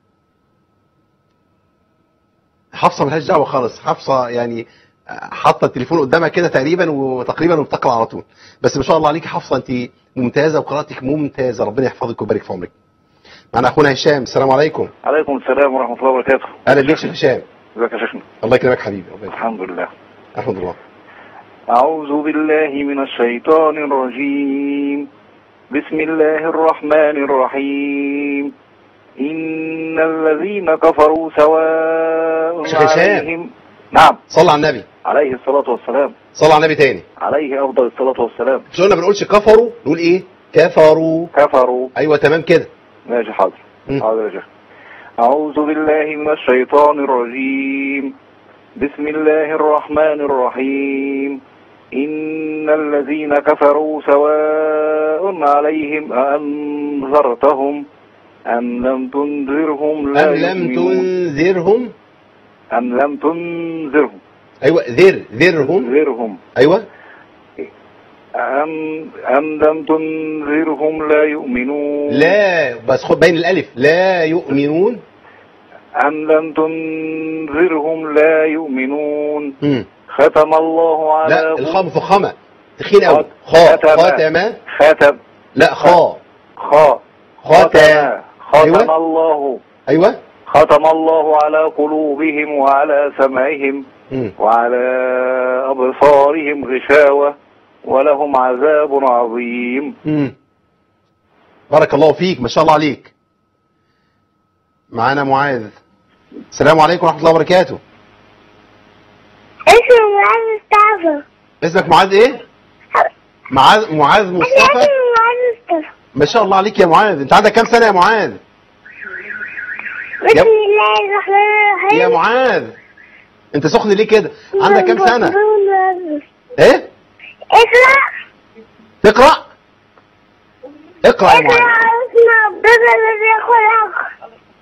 حفصة ملهاش دعوة خالص حفصة يعني حاطة التليفون قدامها كده تقريبا وتقريبا وبتقرا على طول بس ما شاء الله عليك يا حفصة انت ممتازة وقراءتك ممتازة ربنا يحفظك ويبارك في عمرك معنا اخونا هشام السلام عليكم عليكم السلام ورحمة الله وبركاته اهلا بيك يا هشام ازيك يا شيخنا الله يكرمك حبيبي الله يكرمك. الحمد لله الحمد لله أعوذ بالله من الشيطان الرجيم بسم الله الرحمن الرحيم إن الذين كفروا سواء شيخ هشام. عليهم نعم صلى على النبي عليه الصلاة والسلام صلى على النبي تاني عليه أفضل الصلاة والسلام مش قلنا بنقولش كفروا نقول ايه كفروا كفروا ايوه تمام كده ماشي حاضر مم. حاضر يا شيخ أعوذ بالله من الشيطان الرجيم بسم الله الرحمن الرحيم إن الذين كفروا سواء عليهم أأنذرتهم أم لم تنذرهم لا ام لم يؤمنون تنذرهم أم لم تنذرهم ايوه ذر ذرهم تنذرهم ايوه أم أم لم تنذرهم لا يؤمنون لا بس خد بين الالف لا يؤمنون أم لم تنذرهم لا يؤمنون مم. ختم الله على لا الخاء مفخمه تخين قوي خت- خاء ختم. خاتم ختم لا خاء خاء ختم ختم أيوة. الله ايوه ختم الله على قلوبهم وعلى سمعهم مم. وعلى أبصارهم غشاوة ولهم عذاب عظيم مم. بارك الله فيك ما شاء الله عليك معانا معاذ السلام عليكم ورحمه الله وبركاته اسمه معاذ مصطفى اسمك معاذ ايه معاذ معاذ مصطفى معاذ مصطفى ما شاء الله عليك يا معاذ انت عندك كام سنه يا معاذ بسم الله الرحمن الرحيم يا معاذ انت سخن ليه كده عندك كام سنه ايه اقرأ تقرا اقرا يا اقرأ معاذ اسم ربك الذي خلق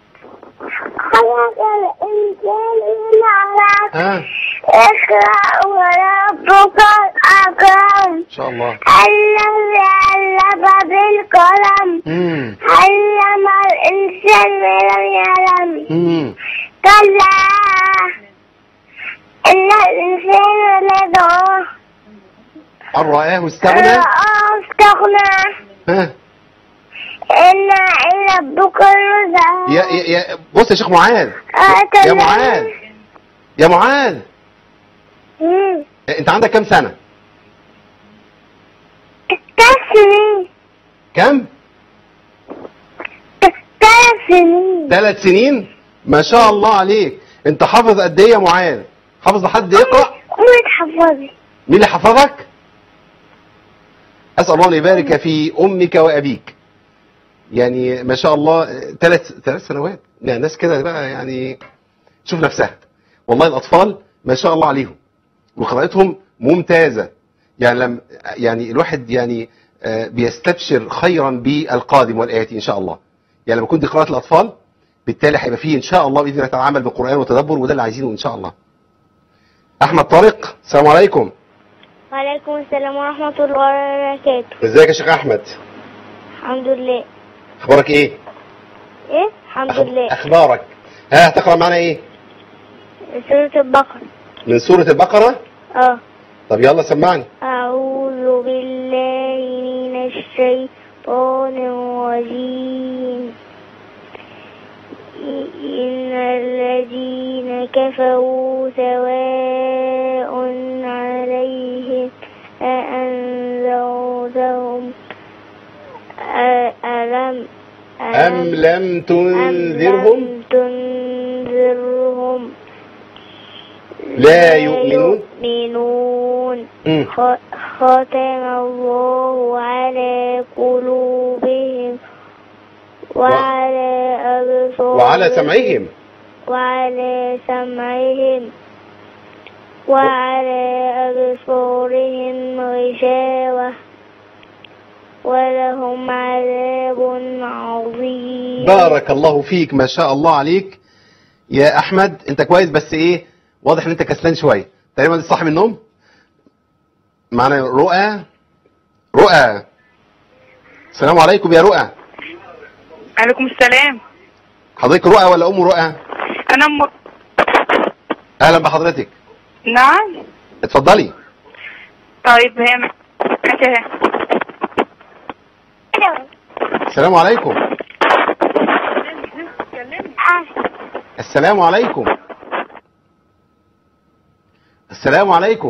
خلق الإنسان من علق ها اقرأ وربك الأكرم ان شاء الله الذي علم بالقلم امم علم الإنسان ما لم يعلم امم كلا إن الإنسان لدغه ان رآه استغنى رآه استغنى ها إن إلى ربك الرجع يا يا يا بص يا شيخ معاذ آتنا يا معاذ يا معاذ مم. انت عندك كام سنه ثلاث سنين كام ثلاث سنين ثلاث سنين ما شاء الله عليك انت حافظ قد ايه يا معاذ حافظ لحد يقرا وتحفظي مين اللي حفظك اسال الله ان يبارك في امك وابيك يعني ما شاء الله ثلاث ثلاث سنوات يعني ناس كده بقى يعني تشوف نفسها والله الاطفال ما شاء الله عليهم وقراءتهم ممتازه يعني لم يعني الواحد يعني آه، بيستبشر خيرا بالقادم والاتي ان شاء الله يعني لما كنت قراءه الاطفال بالتالي هيبقى فيه ان شاء الله باذن الله تعالى عمل بالقران وتدبر وده اللي عايزينه ان شاء الله احمد طارق السلام عليكم وعليكم السلام ورحمة الله وبركاته ازيك يا شيخ احمد الحمد لله اخبارك ايه إيه الحمد أخ- لله اخبارك ها هتقرا معانا ايه سورة البقرة من سوره البقره اه طب يلا سمعني أعوذ بالله من الشيطان الرجيم إن الذين كفروا سواء عليهم أأنذرتهم أ- ألم ام لم تنذرهم أم لم تنذرهم لا يؤمنون يؤمنون مم. خ- ختم الله على قلوبهم وعلى أبصارهم وعلى سمعهم وعلى سمعهم وعلى أبصارهم غشاوة ولهم عذاب عظيم بارك الله فيك ما شاء الله عليك يا احمد انت كويس بس ايه واضح ان انت كسلان شويه تقريبا لسه صاحي من النوم معانا رؤى رؤى السلام عليكم يا رؤى عليكم السلام حضرتك رؤى ولا ام رؤى انا م... اهلا بحضرتك نعم اتفضلي طيب هي ماشي اهي. السلام عليكم السلام عليكم السلام عليكم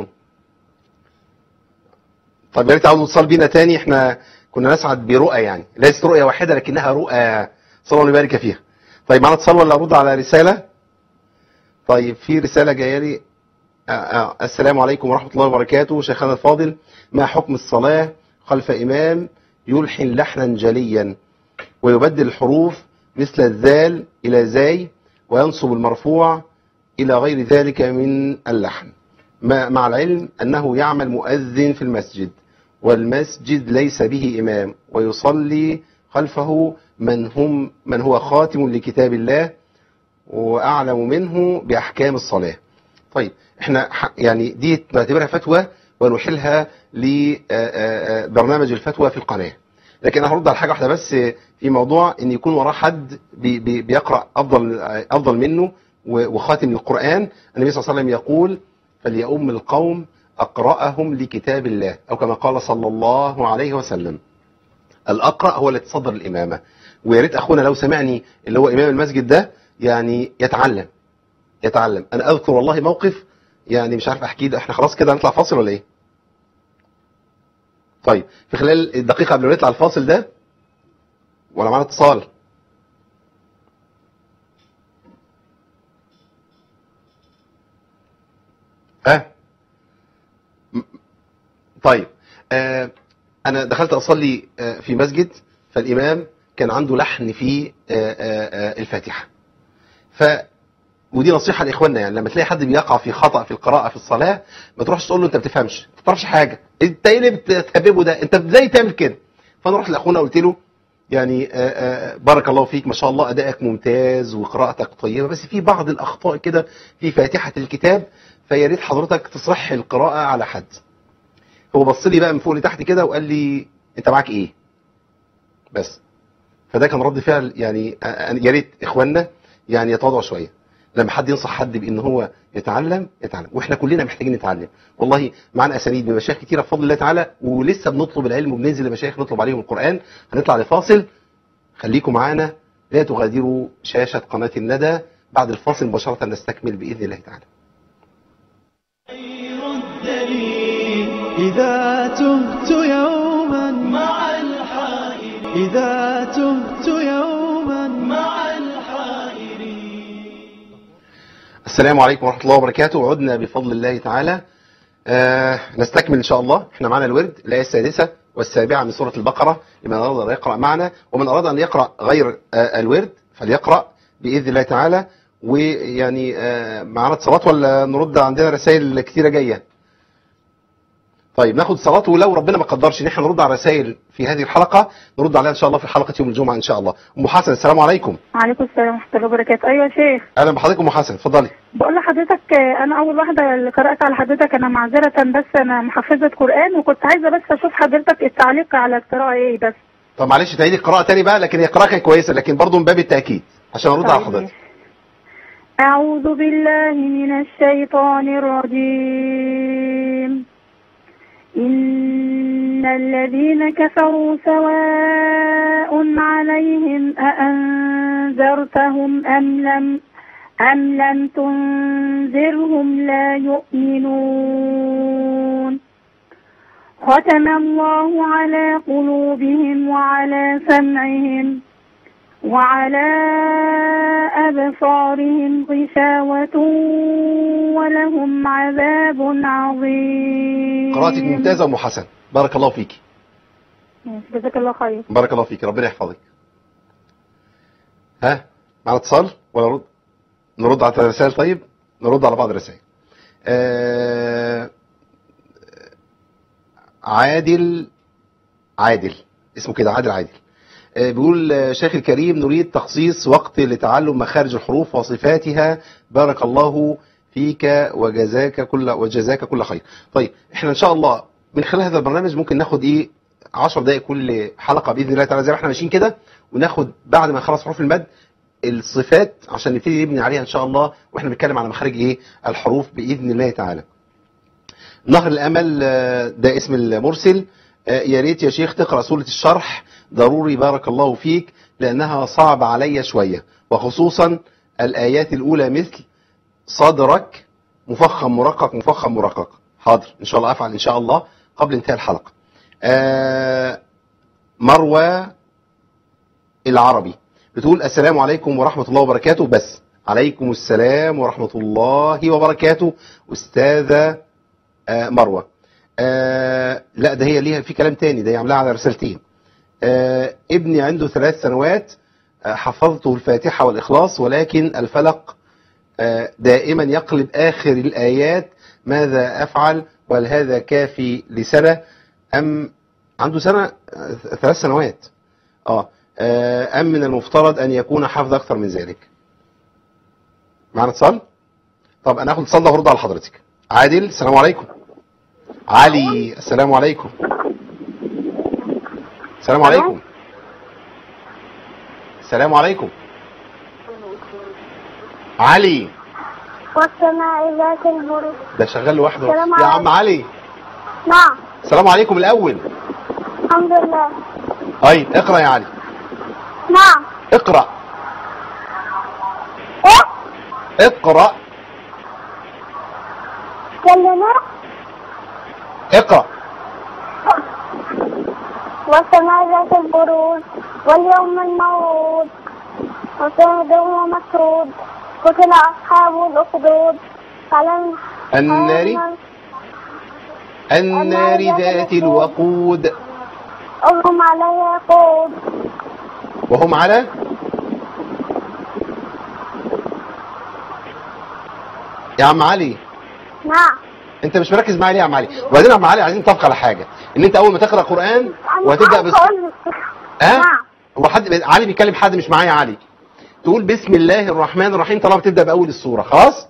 طب يا ريت عاوز اتصال بينا تاني احنا كنا نسعد برؤى يعني ليست رؤية واحدة لكنها رؤى صلى الله وبارك فيها طيب معانا اتصال ولا ارد على رسالة طيب في رسالة جاية لي آه آه السلام عليكم ورحمة الله وبركاته شيخنا الفاضل ما حكم الصلاة خلف إمام يلحن لحنا جليا ويبدل الحروف مثل الذال إلى زاي وينصب المرفوع إلى غير ذلك من اللحن ما- مع العلم أنه يعمل مؤذن في المسجد والمسجد ليس به إمام ويصلي خلفه من هم من هو خاتم لكتاب الله وأعلم منه بأحكام الصلاة طيب احنا ح- يعني دي نعتبرها فتوى ونحلها لبرنامج الفتوى في القناة لكن انا هرد على حاجه واحده بس في موضوع ان يكون وراه حد بي بي بيقرا افضل افضل منه و- وخاتم القران النبي صلى الله عليه وسلم يقول فليؤم القوم اقراهم لكتاب الله او كما قال صلى الله عليه وسلم الاقرا هو اللي يتصدر الامامه ويا ريت اخونا لو سمعني اللي هو امام المسجد ده يعني يتعلم يتعلم انا اذكر والله موقف يعني مش عارف احكي ده احنا خلاص كده هنطلع فاصل ولا ايه طيب في خلال الدقيقه قبل ما نطلع الفاصل ده ولا معانا اتصال ها م- طيب آه انا دخلت اصلي آه في مسجد فالامام كان عنده لحن في آه آه آه الفاتحه ف ودي نصيحه لاخواننا يعني لما تلاقي حد بيقع في خطا في القراءه في الصلاه ما تروحش تقول له انت ما بتفهمش ما بتعرفش حاجه انت ايه اللي بتهببه ده انت ازاي تعمل كده فانا رحت لاخونا قلت له يعني آه، آه، بارك الله فيك ما شاء الله ادائك ممتاز وقراءتك طيبه بس في بعض الاخطاء كده في فاتحه الكتاب فيا ريت حضرتك تصح القراءه على حد هو بص لي بقى من فوق لتحت كده وقال لي انت معاك ايه بس فده كان رد فعل يعني آه، آه، يا ريت اخواننا يعني يتواضعوا شويه لما حد ينصح حد بان هو يتعلم يتعلم واحنا كلنا محتاجين نتعلم والله معانا اسانيد من مشايخ كتيره بفضل الله تعالى ولسه بنطلب العلم وبننزل لمشايخ نطلب عليهم القران هنطلع لفاصل خليكم معانا لا تغادروا شاشه قناه الندى بعد الفاصل مباشره نستكمل باذن الله تعالى خير الدليل إذا تهت يوما مع الحائرين إذا تهت يوما مع الحائرين السلام عليكم ورحمه الله وبركاته عدنا بفضل الله تعالى آه نستكمل ان شاء الله احنا معنا الورد الايه السادسه والسابعه من سوره البقره لمن اراد ان يقرا معنا ومن اراد ان يقرا غير آه الورد فليقرا باذن الله تعالى ويعني آه معانا اتصالات ولا نرد عندنا رسائل كتيره جايه طيب ناخد صلاه ولو ربنا ما قدرش ان احنا نرد على رسائل في هذه الحلقه نرد عليها ان شاء الله في حلقه يوم الجمعه ان شاء الله ام حسن السلام عليكم وعليكم السلام ورحمة الله وبركاته أيوة يا شيخ اهلا بحضرتك ام حسن اتفضلي بقول لحضرتك آه، أنا أول واحدة اللي قرأت على حضرتك أنا معذرة بس أنا محفظة قرآن وكنت عايزة بس أشوف حضرتك التعليق على القراءة إيه بس طب معلش تعيدي القراءه تاني بقى لكن هي قراءه كانت كويسه لكن برضه من باب التاكيد عشان ارد على طيب حضرتك ماشي. أعوذ بالله من الشيطان الرجيم إن الذين كفروا سواء عليهم أأنذرتهم أم لم أم لم تنذرهم لا يؤمنون ختم الله على قلوبهم وعلى سمعهم وعلى أبصارهم غشاوة ولهم عذاب عظيم قراءتك ممتازة أم حسن بارك الله فيك جزاك الله خير بارك الله فيك ربنا يحفظك ها معنا اتصال ولا نرد نرد على الرسائل طيب نرد على بعض الرسائل آه... عادل عادل اسمه كده عادل عادل آه، بيقول آه، شيخ الكريم نريد تخصيص وقت لتعلم مخارج الحروف وصفاتها بارك الله فيك وجزاك كل وجزاك كل خير طيب احنا ان شاء الله من خلال هذا البرنامج ممكن ناخد ايه 10 دقائق كل حلقه باذن الله تعالى زي ما احنا ماشيين كده وناخد بعد ما نخلص حروف المد الصفات عشان نبتدي نبني عليها ان شاء الله واحنا بنتكلم على مخارج ايه الحروف باذن الله تعالى نهر الامل آه، ده اسم المرسل آه، يا ريت يا شيخ تقرا سوره الشرح ضروري بارك الله فيك لانها صعبه عليا شويه وخصوصا الايات الاولى مثل صدرك مفخم مرقق مفخم مرقق حاضر ان شاء الله افعل ان شاء الله قبل انتهاء الحلقه آه، مروى العربي بتقول السلام عليكم ورحمة الله وبركاته بس عليكم السلام ورحمة الله وبركاته أستاذة آه، مروة آه، لا ده هي ليها في كلام تاني ده هي عاملاها على رسالتين آه، ابني عنده ثلاث سنوات آه، حفظته الفاتحة والإخلاص ولكن الفلق آه، دائما يقلب آخر الآيات ماذا أفعل وهل هذا كافي لسنة أم عنده سنة آه، ثلاث سنوات اه آه، أم من المفترض أن يكون حفظ أكثر من ذلك معنا اتصال طب أنا هاخد اتصال ده وهرد على حضرتك عادل السلام عليكم علي السلام عليكم السلام عليكم السلام عليكم علي والسماء ذات البروج ده شغال لوحده السلام يا عم عليكم. علي نعم السلام عليكم الأول الحمد لله طيب اقرأ يا علي نعم اقرأ ايه اقرأ كلمة اقرأ والسماء ذات البروج واليوم الموعود وشاهد ومشهود قتل أصحاب الأخدود فلم النار النار ذات الوقود هم عليها قود وهم على يا عم علي نعم انت مش مركز معايا ليه يا عم علي وبعدين يا عم علي عايزين نتفق على حاجه ان انت اول ما تقرا قران أنا وهتبدا عارفة بس أقول لك. ها نعم هو حد علي بيكلم حد مش معايا علي تقول بسم الله الرحمن الرحيم طالما بتبدا باول السوره خلاص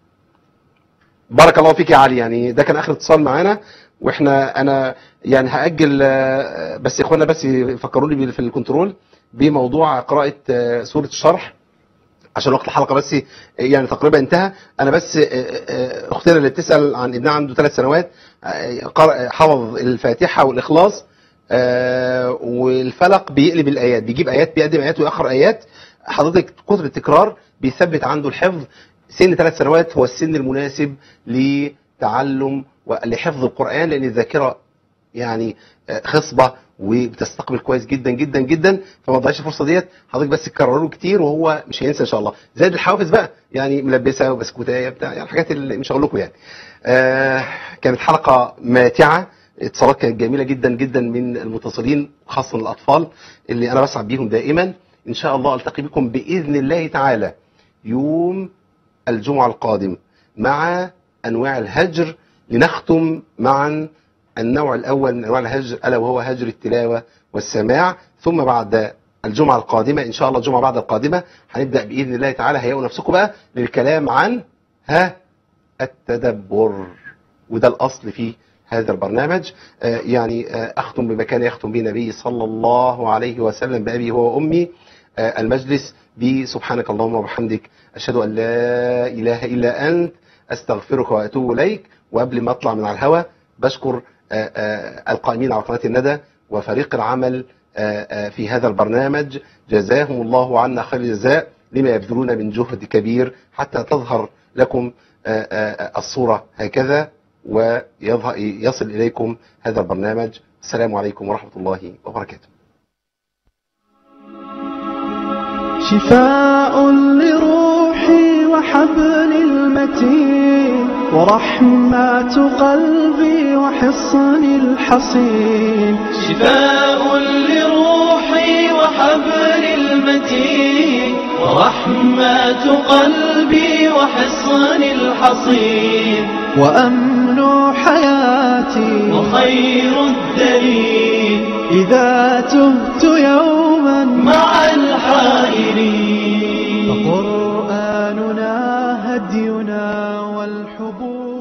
بارك الله فيك يا علي يعني ده كان اخر اتصال معانا واحنا انا يعني هاجل آه، بس يا اخوانا بس يفكروني بال- في الكنترول بموضوع قراءه آه، سوره الشرح عشان وقت الحلقه بس يعني تقريبا انتهى انا بس آه، آه، اختنا اللي بتسال عن ابنها عنده ثلاث سنوات آه، قرأ- حفظ الفاتحه والاخلاص آه، والفلق بيقلب الايات بيجيب ايات بيقدم ايات ويأخر ايات حضرتك كتر التكرار بيثبت عنده الحفظ سن ثلاث سنوات هو السن المناسب لتعلم ولحفظ القرآن لأن الذاكرة يعني آه، خصبة وبتستقبل كويس جدا جدا جدا فما تضيعش الفرصه ديت حضرتك بس تكرره كتير وهو مش هينسى ان شاء الله زائد الحوافز بقى يعني ملبسه وبسكوتايه بتاع يعني الحاجات اللي مش هقول لكم يعني آه كانت حلقه ماتعه اتصالات كانت جميله جدا جدا من المتصلين خاصه الاطفال اللي انا بسعد بيهم دائما ان شاء الله التقي بكم باذن الله تعالى يوم الجمعه القادم مع انواع الهجر لنختم معا النوع الأول من أنواع الهجر ألا وهو هجر التلاوة والسماع ثم بعد الجمعة القادمة إن شاء الله الجمعة بعد القادمة هنبدأ بإذن الله تعالى هيئوا نفسكم بقى للكلام عن ها التدبر وده الأصل في هذا البرنامج آه يعني آه أختم بما كان يختم به النبي صلى الله عليه وسلم بأبي هو وأمي آه المجلس بسبحانك اللهم وبحمدك أشهد أن لا إله إلا أنت أستغفرك وأتوب إليك وقبل ما أطلع من على الهواء بشكر آه، آه، القائمين على قناة الندى وفريق العمل آه، آه، في هذا البرنامج جزاهم الله عنا خير الجزاء لما يبذلون من جهد كبير حتى تظهر لكم آه، آه، الصورة هكذا ويصل إليكم هذا البرنامج السلام عليكم ورحمة الله وبركاته شفاء لروحي وحبل المتين ورحمة قلبي وحصن الحصين شفاء لروحي وحبل المتين ورحمة قلبي وحصن الحصين وأمن حياتي وخير الدليل إذا تهت يوما مع الحائرين فقرآننا هدينا والحبور